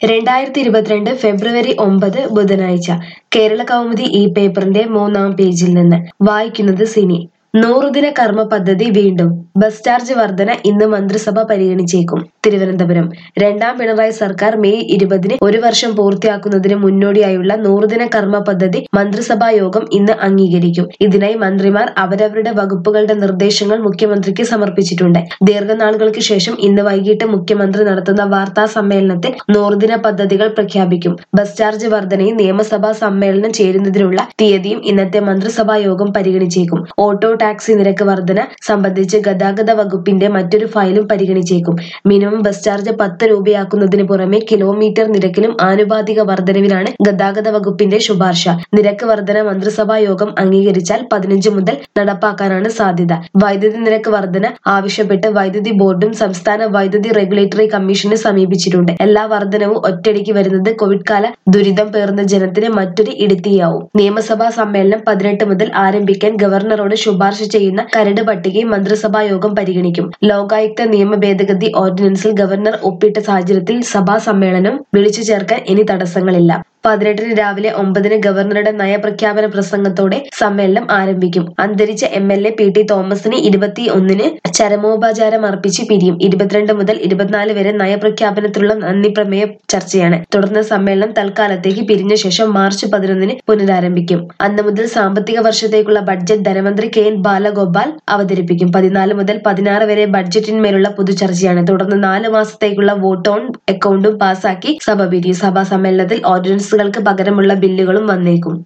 രണ്ടായിരത്തി ഇരുപത്തിരണ്ട് ഫെബ്രുവരി ഒമ്പത് ബുധനാഴ്ച കേരള കൗമുദി ഈ പേപ്പറിന്റെ മൂന്നാം പേജിൽ നിന്ന് വായിക്കുന്നത് സിനി നൂറുദിന കർമ്മ പദ്ധതി വീണ്ടും ബസ് ചാർജ് വർധന ഇന്ന് മന്ത്രിസഭ പരിഗണിച്ചേക്കും തിരുവനന്തപുരം രണ്ടാം പിണറായി സർക്കാർ മെയ് ഇരുപതിന് ഒരു വർഷം പൂർത്തിയാക്കുന്നതിന് മുന്നോടിയായുള്ള നൂറുദിന കർമ്മ പദ്ധതി മന്ത്രിസഭാ യോഗം ഇന്ന് അംഗീകരിക്കും ഇതിനായി മന്ത്രിമാർ അവരവരുടെ വകുപ്പുകളുടെ നിർദ്ദേശങ്ങൾ മുഖ്യമന്ത്രിക്ക് സമർപ്പിച്ചിട്ടുണ്ട് ദീർഘനാളുകൾക്ക് ശേഷം ഇന്ന് വൈകിട്ട് മുഖ്യമന്ത്രി നടത്തുന്ന വാർത്താ സമ്മേളനത്തിൽ നൂറുദിന പദ്ധതികൾ പ്രഖ്യാപിക്കും ബസ് ചാർജ് വർധനയും നിയമസഭാ സമ്മേളനം ചേരുന്നതിനുള്ള തീയതിയും ഇന്നത്തെ മന്ത്രിസഭാ യോഗം പരിഗണിച്ചേക്കും ഓട്ടോ ടാക്സി നിരക്ക് വർധന സംബന്ധിച്ച് ഗതാഗത വകുപ്പിന്റെ മറ്റൊരു ഫയലും പരിഗണിച്ചേക്കും മിനിമം ബസ് ചാർജ് പത്ത് രൂപയാക്കുന്നതിന് പുറമെ കിലോമീറ്റർ നിരക്കിലും ആനുപാതിക വർധനവിനാണ് ഗതാഗത വകുപ്പിന്റെ ശുപാർശ നിരക്ക് വർധന മന്ത്രിസഭാ യോഗം അംഗീകരിച്ചാൽ പതിനഞ്ച് മുതൽ നടപ്പാക്കാനാണ് സാധ്യത വൈദ്യുതി നിരക്ക് വർധന ആവശ്യപ്പെട്ട് വൈദ്യുതി ബോർഡും സംസ്ഥാന വൈദ്യുതി റെഗുലേറ്ററി കമ്മീഷനെ സമീപിച്ചിട്ടുണ്ട് എല്ലാ വർധനവും ഒറ്റയടിക്ക് വരുന്നത് കോവിഡ് കാല ദുരിതം പേർന്ന ജനത്തിന് മറ്റൊരു ഇടുത്തിയാവും നിയമസഭാ സമ്മേളനം പതിനെട്ട് മുതൽ ആരംഭിക്കാൻ ഗവർണറോട് ശുപാർശ ചെയ്യുന്ന കരട് പട്ടികയും മന്ത്രിസഭാ യോഗം പരിഗണിക്കും ലോകായുക്ത നിയമ ഭേദഗതി ഓർഡിനൻസിൽ ഗവർണർ ഒപ്പിട്ട സാഹചര്യത്തിൽ സഭാ സമ്മേളനം വിളിച്ചു ചേർക്കാൻ ഇനി തടസ്സങ്ങളില്ല പതിനെട്ടിന് രാവിലെ ഒമ്പതിന് ഗവർണറുടെ നയപ്രഖ്യാപന പ്രസംഗത്തോടെ സമ്മേളനം ആരംഭിക്കും അന്തരിച്ച M L A P T തോമസിന് ഇരുപത്തി ഒന്നിന് ചരമോപചാരം അർപ്പിച്ച് പിരിയും ഇരുപത്തിരണ്ട് മുതൽ ഇരുപത്തിനാല് വരെ നയപ്രഖ്യാപനത്തിലുള്ള നന്ദി പ്രമേയ ചർച്ചയാണ് തുടർന്ന് സമ്മേളനം തൽക്കാലത്തേക്ക് പിരിഞ്ഞ ശേഷം മാർച്ച് പതിനൊന്നിന് പുനരാരംഭിക്കും അന്ന് മുതൽ സാമ്പത്തിക വർഷത്തേക്കുള്ള ബഡ്ജറ്റ് ധനമന്ത്രി കെ എൻ ബാലഗോപാൽ അവതരിപ്പിക്കും പതിനാല് മുതൽ പതിനാറ് വരെ ബഡ്ജറ്റിന്മേലുള്ള പൊതുചർച്ചയാണ് തുടർന്ന് നാല് മാസത്തേക്കുള്ള വോട്ട് ഓൺ അക്കൗണ്ടും പാസാക്കി സഭ പിരിയും സഭാ സമ്മേളനത്തിൽ ഓർഡിനൻസുകൾക്ക് പകരമുള്ള ബില്ലുകളും വന്നേക്കും